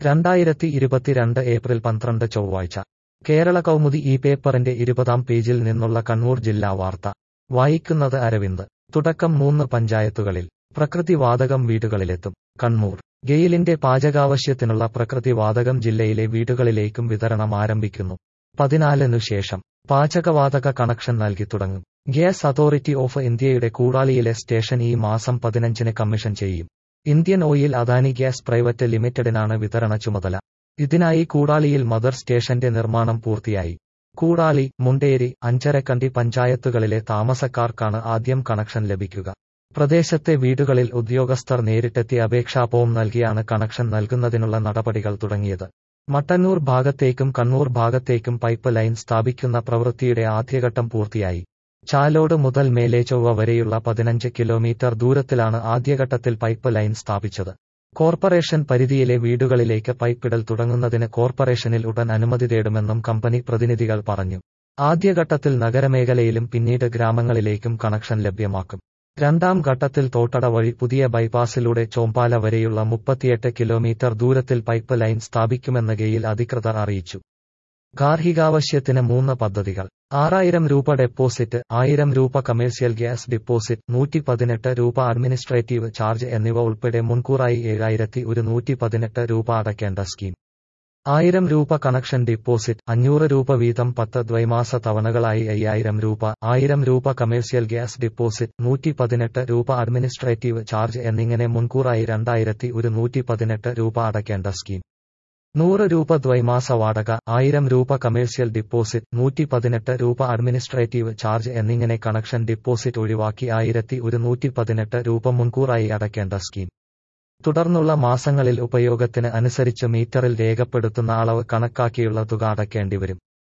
രണ്ടായിരത്തി ഇരുപത്തിരണ്ട് ഏപ്രിൽ പന്ത്രണ്ട് ചൊവ്വാഴ്ച കേരള കൗമുദി ഈ പേപ്പറിന്റെ ഇരുപതാം പേജിൽ നിന്നുള്ള കണ്ണൂർ ജില്ലാ വാർത്ത വായിക്കുന്നത് അരവിന്ദ് തുടക്കം മൂന്ന് പഞ്ചായത്തുകളിൽ പ്രകൃതി വാതകം വീടുകളിലെത്തും കണ്ണൂർ ഗെയിലിന്റെ പാചകാവശ്യത്തിനുള്ള പ്രകൃതി വാതകം ജില്ലയിലെ വീടുകളിലേക്കും വിതരണം ആരംഭിക്കുന്നു പതിനാലിനു ശേഷം പാചകവാതക കണക്ഷൻ നൽകി തുടങ്ങും ഗ്യാസ് അതോറിറ്റി ഓഫ് ഇന്ത്യയുടെ കൂടാളിയിലെ സ്റ്റേഷൻ ഈ മാസം പതിനഞ്ചിന് കമ്മീഷൻ ചെയ്യും Indian oil Adani gas private ലിമിറ്റഡിനാണ് വിതരണ ചുമതല ഇതിനായി കൂടാളിയിൽ മദർ സ്റ്റേഷന്റെ നിർമ്മാണം പൂർത്തിയായി കൂടാളി മുണ്ടേരി അഞ്ചരക്കണ്ടി പഞ്ചായത്തുകളിലെ താമസക്കാർക്കാണ് ആദ്യം കണക്ഷൻ ലഭിക്കുക പ്രദേശത്തെ വീടുകളിൽ ഉദ്യോഗസ്ഥർ നേരിട്ടെത്തി അപേക്ഷാപവും നൽകിയാണ് കണക്ഷൻ നൽകുന്നതിനുള്ള നടപടികൾ തുടങ്ങിയത് മട്ടന്നൂർ ഭാഗത്തേക്കും കണ്ണൂർ ഭാഗത്തേക്കും പൈപ്പ് ലൈൻ സ്ഥാപിക്കുന്ന പ്രവൃത്തിയുടെ ആദ്യഘട്ടം പൂർത്തിയായി ചാലോട് മുതൽ മേലേചൊവ്വ വരെയുള്ള പതിനഞ്ച് കിലോമീറ്റർ ദൂരത്തിലാണ് ആദ്യഘട്ടത്തിൽ പൈപ്പ് ലൈൻ സ്ഥാപിച്ചത് കോർപ്പറേഷൻ പരിധിയിലെ വീടുകളിലേക്ക് പൈപ്പിടൽ തുടങ്ങുന്നതിന് കോർപ്പറേഷനിൽ ഉടൻ അനുമതി തേടുമെന്നും കമ്പനി പ്രതിനിധികൾ പറഞ്ഞു ആദ്യഘട്ടത്തിൽ നഗരമേഖലയിലും പിന്നീട് ഗ്രാമങ്ങളിലേക്കും കണക്ഷൻ ലഭ്യമാക്കും രണ്ടാം ഘട്ടത്തിൽ തോട്ടട വഴി പുതിയ ബൈപ്പാസിലൂടെ ചോമ്പാല വരെയുള്ള മുപ്പത്തിയെട്ട് കിലോമീറ്റർ ദൂരത്തിൽ പൈപ്പ് ലൈൻ സ്ഥാപിക്കുമെന്ന് ഗെയിൽ അധികൃതർ അറിയിച്ചു ഗാർഹികാവശ്യത്തിന് മൂന്ന് പദ്ധതികൾ ആറായിരം രൂപ ഡെപ്പോസിറ്റ് ആയിരം രൂപ കമേഴ്സ്യൽ ഗ്യാസ് ഡിപ്പോസിറ്റ് നൂറ്റി പതിനെട്ട് രൂപ അഡ്മിനിസ്ട്രേറ്റീവ് ചാർജ് എന്നിവ ഉൾപ്പെടെ മുൻകൂറായി ഏഴായിരത്തി ഒരുന്നൂറ്റി പതിനെട്ട് രൂപ അടയ്ക്കേണ്ട സ്കീം ആയിരം രൂപ കണക്ഷൻ ഡിപ്പോസിറ്റ് അഞ്ഞൂറ് രൂപ വീതം പത്ത് ദ്വൈമാസ തവണകളായി അയ്യായിരം രൂപ ആയിരം രൂപ കമേഴ്സ്യൽ ഗ്യാസ് ഡിപ്പോസിറ്റ് നൂറ്റി പതിനെട്ട് രൂപ അഡ്മിനിസ്ട്രേറ്റീവ് ചാർജ് എന്നിങ്ങനെ മുൻകൂറായി രണ്ടായിരത്തി ഒരുന്നൂറ്റി പതിനെട്ട് രൂപ അടയ്ക്കേണ്ട സ്കീം നൂറ് രൂപ ദ്വൈമാസ വാടക ആയിരം രൂപ കമേഴ്സ്യൽ ഡിപ്പോസിറ്റ് നൂറ്റി പതിനെട്ട് രൂപ അഡ്മിനിസ്ട്രേറ്റീവ് ചാർജ് എന്നിങ്ങനെ കണക്ഷൻ ഡിപ്പോസിറ്റ് ഒഴിവാക്കി ആയിരത്തി ഒരുന്നൂറ്റി പതിനെട്ട് രൂപ മുൻകൂറായി അടയ്ക്കേണ്ട സ്കീം തുടർന്നുള്ള മാസങ്ങളിൽ ഉപയോഗത്തിന് അനുസരിച്ച് മീറ്ററിൽ രേഖപ്പെടുത്തുന്ന അളവ് കണക്കാക്കിയുള്ള തുക അടയ്ക്കേണ്ടിവരും